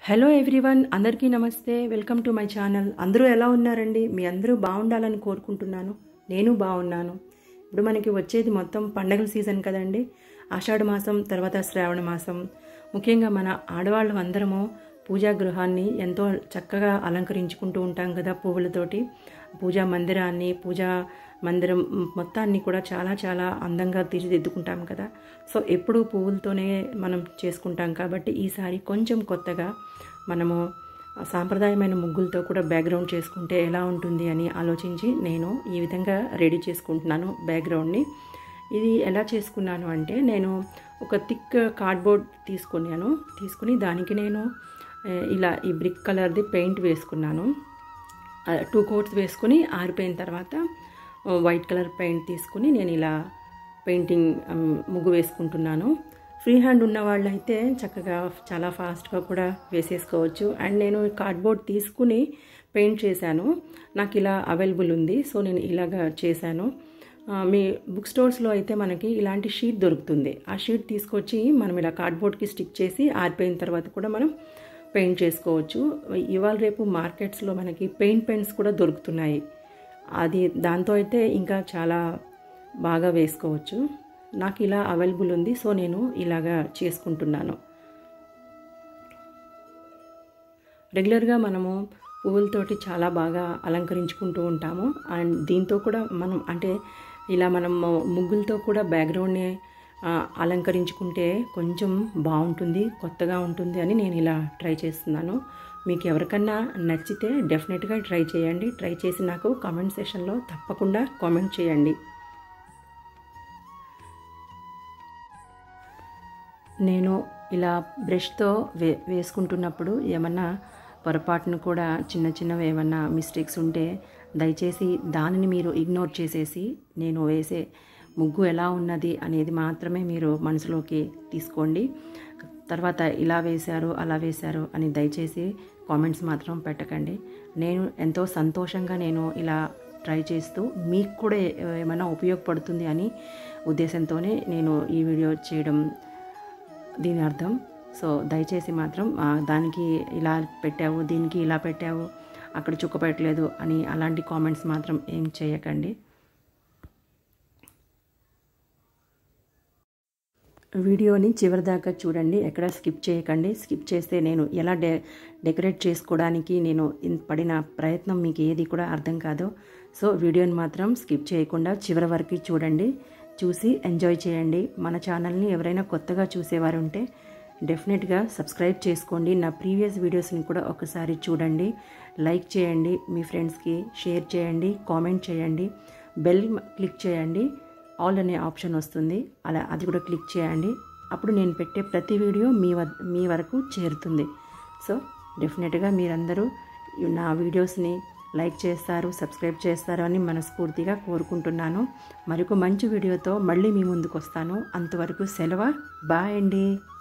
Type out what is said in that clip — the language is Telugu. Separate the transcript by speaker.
Speaker 1: హలో ఎవ్రీవన్ అందరికీ నమస్తే వెల్కమ్ టు మై ఛానల్ అందరూ ఎలా ఉన్నారండి మీ అందరూ బాగుండాలని కోరుకుంటున్నాను నేను బాగున్నాను ఇప్పుడు మనకి వచ్చేది మొత్తం పండగల సీజన్ కదండి ఆషాఢ మాసం తర్వాత శ్రావణ మాసం ముఖ్యంగా మన ఆడవాళ్ళం అందరము పూజా గృహాన్ని ఎంతో చక్కగా అలంకరించుకుంటూ ఉంటాం కదా పువ్వులతోటి పూజా మందిరాన్ని పూజా మందిరం మొత్తాన్ని కూడా చాలా చాలా అందంగా తీర్చిదిద్దుకుంటాం కదా సో ఎప్పుడు పువ్వులతోనే మనం చేసుకుంటాం కాబట్టి ఈసారి కొంచెం కొత్తగా మనము సాంప్రదాయమైన ముగ్గులతో కూడా బ్యాక్గ్రౌండ్ చేసుకుంటే ఎలా ఉంటుంది అని ఆలోచించి నేను ఈ విధంగా రెడీ చేసుకుంటున్నాను బ్యాక్గ్రౌండ్ని ఇది ఎలా చేసుకున్నాను అంటే నేను ఒక థిక్ కార్డ్బోర్డ్ తీసుకున్నాను తీసుకుని దానికి నేను ఇలా ఈ బ్రిక్ కలర్ది పెయింట్ వేసుకున్నాను టూ కోట్స్ వేసుకుని ఆరిపోయిన తర్వాత వైట్ కలర్ పెయింట్ తీసుకుని నేను ఇలా పెయింటింగ్ ముగ్గు వేసుకుంటున్నాను ఫ్రీ హ్యాండ్ ఉన్న వాళ్ళైతే చక్కగా చాలా ఫాస్ట్గా కూడా వేసేసుకోవచ్చు అండ్ నేను కార్డ్బోర్డ్ తీసుకుని పెయింట్ చేశాను నాకు ఇలా అవైలబుల్ ఉంది సో నేను ఇలాగా చేశాను మీ బుక్ స్టోర్స్లో అయితే మనకి ఇలాంటి షీట్ దొరుకుతుంది ఆ షీట్ తీసుకొచ్చి మనం ఇలా కార్డ్బోర్డ్కి స్టిక్ చేసి ఆరిపోయిన తర్వాత కూడా మనం పెయింట్ చేసుకోవచ్చు ఇవాళ రేపు మార్కెట్స్లో మనకి పెయింట్ పెన్స్ కూడా దొరుకుతున్నాయి అది దాంతో అయితే ఇంకా చాలా బాగా వేసుకోవచ్చు నాకు ఇలా అవైలబుల్ ఉంది సో నేను ఇలాగా చేసుకుంటున్నాను రెగ్యులర్గా మనము పువ్వులతోటి చాలా బాగా అలంకరించుకుంటూ ఉంటాము అండ్ దీంతో కూడా మనం అంటే ఇలా మనం ముగ్గులతో కూడా బ్యాక్గ్రౌండ్ని అలంకరించుకుంటే కొంచెం బాగుంటుంది కొత్తగా ఉంటుంది అని నేను ఇలా ట్రై చేస్తున్నాను మీకు ఎవరికన్నా నచ్చితే డెఫినెట్గా ట్రై చేయండి ట్రై చేసి నాకు కామెంట్ సెషన్లో తప్పకుండా కామెంట్ చేయండి నేను ఇలా బ్రష్తో వే వేసుకుంటున్నప్పుడు ఏమన్నా పొరపాటును కూడా చిన్న చిన్నవి ఏమన్నా మిస్టేక్స్ ఉంటే దయచేసి దానిని మీరు ఇగ్నోర్ చేసేసి నేను వేసే ముగ్గు ఎలా ఉన్నది అనేది మాత్రమే మీరు మనసులోకి తీసుకోండి తర్వాత ఇలా వేశారు అలా వేశారు అని దయచేసి కామెంట్స్ మాత్రం పెట్టకండి నేను ఎంతో సంతోషంగా నేను ఇలా ట్రై చేస్తూ మీకు కూడా ఏమైనా ఉపయోగపడుతుంది అని ఉద్దేశంతోనే నేను ఈ వీడియో చేయడం దీని అర్థం సో దయచేసి మాత్రం దానికి ఇలా పెట్టావు దీనికి ఇలా పెట్టావు అక్కడ చుక్క పెట్టలేదు అని అలాంటి కామెంట్స్ మాత్రం ఏం చేయకండి వీడియోని చివరిదాకా చూడండి ఎక్కడ స్కిప్ చేయకండి స్కిప్ చేస్తే నేను ఎలా డె డెకరేట్ చేసుకోవడానికి నేను పడిన ప్రయత్నం మీకు ఏది కూడా అర్థం కాదు సో వీడియోని మాత్రం స్కిప్ చేయకుండా చివరి వరకు చూడండి చూసి ఎంజాయ్ చేయండి మన ఛానల్ని ఎవరైనా కొత్తగా చూసేవారు ఉంటే డెఫినెట్గా సబ్స్క్రైబ్ చేసుకోండి నా ప్రీవియస్ వీడియోస్ని కూడా ఒకసారి చూడండి లైక్ చేయండి మీ ఫ్రెండ్స్కి షేర్ చేయండి కామెంట్ చేయండి బెల్ క్లిక్ చేయండి ఆల్ అనే ఆప్షన్ వస్తుంది అలా అది కూడా క్లిక్ చేయండి అప్పుడు నేను పెట్టే ప్రతి వీడియో మీ మీ వరకు చేరుతుంది సో డెఫినెట్గా మీరందరూ నా వీడియోస్ని లైక్ చేస్తారు సబ్స్క్రైబ్ చేస్తారు అని మనస్ఫూర్తిగా కోరుకుంటున్నాను మరొక మంచి వీడియోతో మళ్ళీ మీ ముందుకు వస్తాను అంతవరకు సెలవు బాయ్ అండి